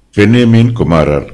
பென்யமீன் குமாரர்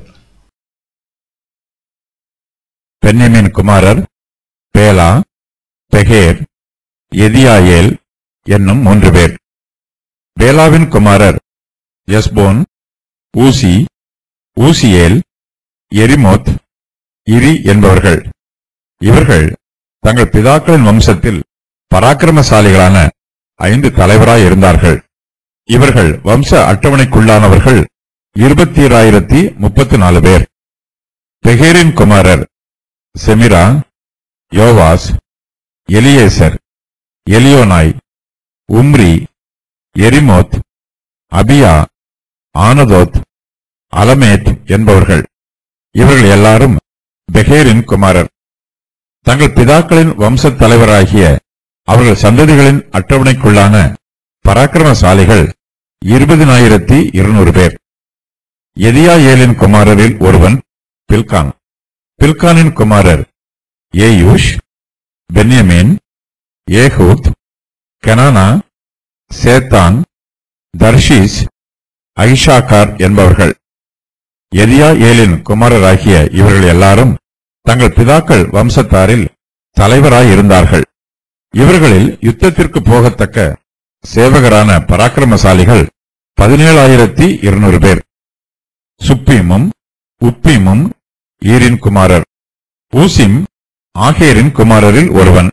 பென்யமின் குமாரர் பேலா பெகேர் எதியாயேல் என்னும் மூன்று பேர் பேலாவின் குமாரர் எஸ்போன் ஊசி ஊசியேல் எரிமோத் இரி என்பவர்கள் இவர்கள் தங்கள் பிதாக்களின் வம்சத்தில் பராக்கிரமசாலிகளான ஐந்து தலைவராய் இருந்தார்கள் இவர்கள் வம்ச அட்டவணைக்குள்ளானவர்கள் இருபத்தி முப்பத்து நாலு பேர் பெகேரின் குமாரர் செமிரா யோவாஸ் எலியேசர் எலியோனாய் உம்ரி எரிமோத் அபியா ஆனதோத் அலமேத் என்பவர்கள் இவர்கள் எல்லாரும் பெகேரின் குமாரர் தங்கள் பிதாக்களின் வம்சத் தலைவராகிய அவர்கள் சந்ததிகளின் அட்டவணைக்குள்ளான பராக்கிரமசாலிகள் இருபதினாயிரத்தி இருநூறு பேர் எதியாயேலின் குமாரரில் ஒருவன் பில்கான் பில்கானின் குமாரர் ஏயூஷ் பென்யமீன் ஏகூத் கெனானா சேத்தான் தர்ஷீஸ் ஐஷாக்கார் என்பவர்கள் எதியா ஏலின் குமாரராகிய இவர்கள் எல்லாரும் தங்கள் பிதாக்கள் வம்சத்தாரில் தலைவராய் இருந்தார்கள் இவர்களில் யுத்தத்திற்கு போகத்தக்க சேவகரான பராக்கிரமசாலிகள் பதினேழாயிரத்தி இருநூறு பேர் சுப்பீமும் உப்பீமும் ஈரின் குமாரர் ஊசிம் ஆகேரின் குமாரரில் ஒருவன்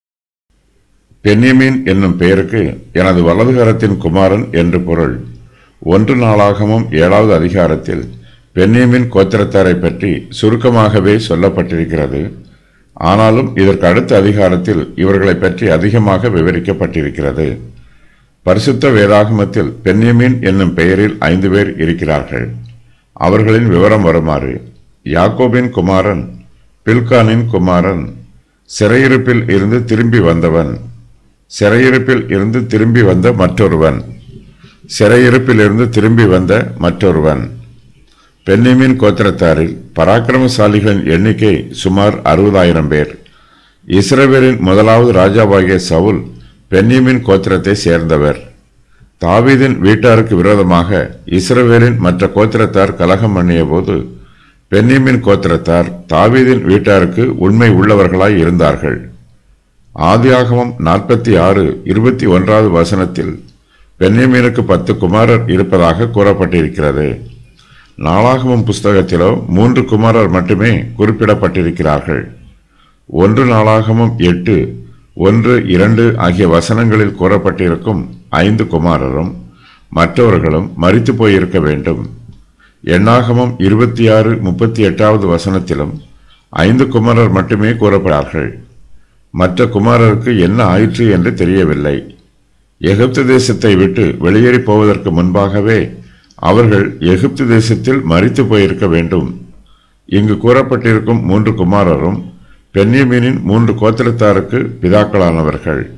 பென்யமீன் என்னும் பெயருக்கு எனது வலதுகரத்தின் குமாரன் என்று பொருள் ஒன்று நாளாகமும் ஏழாவது அதிகாரத்தில் பென்யமீன் கோத்திரத்தாரை பற்றி சுருக்கமாகவே சொல்லப்பட்டிருக்கிறது ஆனாலும் இதற்கு அடுத்த அதிகாரத்தில் இவர்களை பற்றி அதிகமாக விவரிக்கப்பட்டிருக்கிறது பரிசுத்த வேதாகமத்தில் பென்யமீன் என்னும் பெயரில் ஐந்து பேர் இருக்கிறார்கள் அவர்களின் விவரம் வருமாறு யாக்கோபின் குமாரன் பில்கானின் குமாரன் சிறையிருப்பில் இருந்து திரும்பி வந்தவன் சிறையிருப்பில் இருந்து திரும்பி வந்த மற்றொருவன் சிறையிருப்பில் இருந்து திரும்பி வந்த மற்றொருவன் பென்னிமின் கோத்திரத்தாரில் பராக்கிரமசாலிகளின் எண்ணிக்கை சுமார் அறுபதாயிரம் பேர் இஸ்ரவேலின் முதலாவது ராஜாவாகிய சவுல் பென்னிமின் கோத்திரத்தை சேர்ந்தவர் தாவீதின் வீட்டாருக்கு விரோதமாக இஸ்ரவேலின் மற்ற கோத்திரத்தார் கலகம் பண்ணிய போது பென்னிமின் கோத்திரத்தார் தாவீதின் வீட்டாருக்கு உண்மை உள்ளவர்களாய் இருந்தார்கள் ஆதியாகமம் நாற்பத்தி ஆறு இருபத்தி ஒன்றாவது வசனத்தில் பென்யமீனுக்கு பத்து குமாரர் இருப்பதாக கூறப்பட்டிருக்கிறது நாளாகமம் புஸ்தகத்திலோ மூன்று குமாரர் மட்டுமே குறிப்பிடப்பட்டிருக்கிறார்கள் ஒன்று நாளாகமம் எட்டு ஒன்று இரண்டு ஆகிய வசனங்களில் கூறப்பட்டிருக்கும் ஐந்து குமாரரும் மற்றவர்களும் மரித்து போயிருக்க வேண்டும் எண்ணாகமம் இருபத்தி ஆறு முப்பத்தி எட்டாவது வசனத்திலும் ஐந்து குமாரர் மட்டுமே கூறப்படார்கள் மற்ற குமாரருக்கு என்ன ஆயிற்று என்று தெரியவில்லை எகிப்து தேசத்தை விட்டு வெளியேறி போவதற்கு முன்பாகவே அவர்கள் எகிப்து தேசத்தில் மரித்து போயிருக்க வேண்டும் இங்கு கூறப்பட்டிருக்கும் மூன்று குமாரரும் பென்யமீனின் மூன்று கோத்திரத்தாருக்கு பிதாக்களானவர்கள்